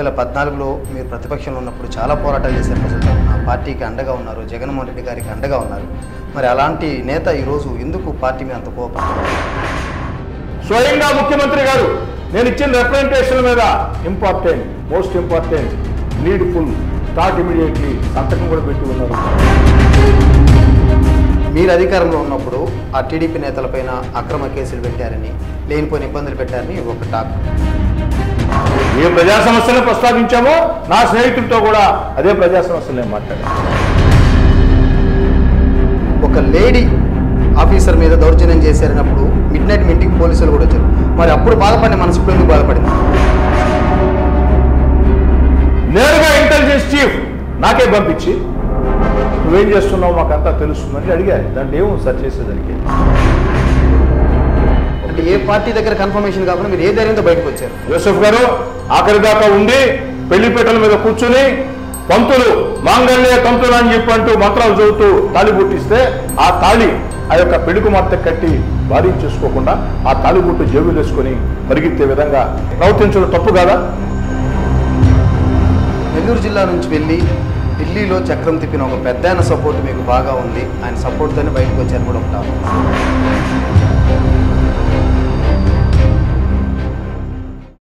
వేల పద్నాలుగులో మీరు ప్రతిపక్షంలో ఉన్నప్పుడు చాలా పోరాటాలు చేశారు ప్రజల తరఫున పార్టీకి అండగా ఉన్నారు జగన్మోహన్ రెడ్డి గారికి అండగా ఉన్నారు మరి అలాంటి నేత ఈరోజు ఎందుకు పార్టీ మీద అంత కోపం స్వయంగా ముఖ్యమంత్రి గారు నేను ఇచ్చిన రిప్రజెంటేషన్ మీద important most important needful start immediately సంతకం కూడా పెట్టి ఉన్నారు మీరు అధికారంలో ఉన్నప్పుడు ఆ టీడీపీ నేతలపైన అక్రమ కేసులు పెట్టారని లేనిపోయిన ఇబ్బందులు పెట్టారని ఒక టాక్ ఏ ప్రజా సమస్యలను ప్రస్తావించామో నా స్నేహితులతో కూడా అదే ప్రజా సమస్యలు నేను మాట్లాడాను ఒక లేడీ ఆఫీసర్ మీద దౌర్జన్యం చేశారన్నప్పుడు మిడ్ నైట్ మీ ఇంటికి పోలీసులు కూడా వచ్చారు మరి అప్పుడు బాధపడిన మనసు ఇప్పుడు ఎందుకు బాధపడింది నేరుగా ఇంటెలిజెన్స్ చీఫ్ నాకే పంపించి నువ్వేం చేస్తున్నావు మాకంతా తెలుస్తుందని అడిగారు దాంట్లో ఏమో సార్ చేసేదానికి అంటే ఏ పార్టీ దగ్గర కన్ఫర్మేషన్ కాకుండా మీరు ఏ ధైర్యంతో బయటకు వచ్చారు యూసఫ్ గారు ఆఖరి దాకా ఉండి పెళ్లిపీటల మీద కూర్చుని పంతులు మాంగళ్య తంతులు అని చెప్పి అంటూ మంత్రాలు చదువుతూ తాళి పుట్టిస్తే ఆ తాళి ఆ యొక్క పెళ్లి కుమార్తె కట్టి భార్యం చేసుకోకుండా ఆ తాళిబుట్టు జేబులు వేసుకొని పరిగెత్తే విధంగా ప్రవర్తించడం తప్పు కాదా నెల్లూరు జిల్లా నుంచి వెళ్ళి ఢిల్లీలో చక్రం తిప్పిన ఒక పెద్ద సపోర్ట్ మీకు బాగా ఉంది ఆయన సపోర్ట్తోనే బయటకు వచ్చారు కూడా ఒక టాక్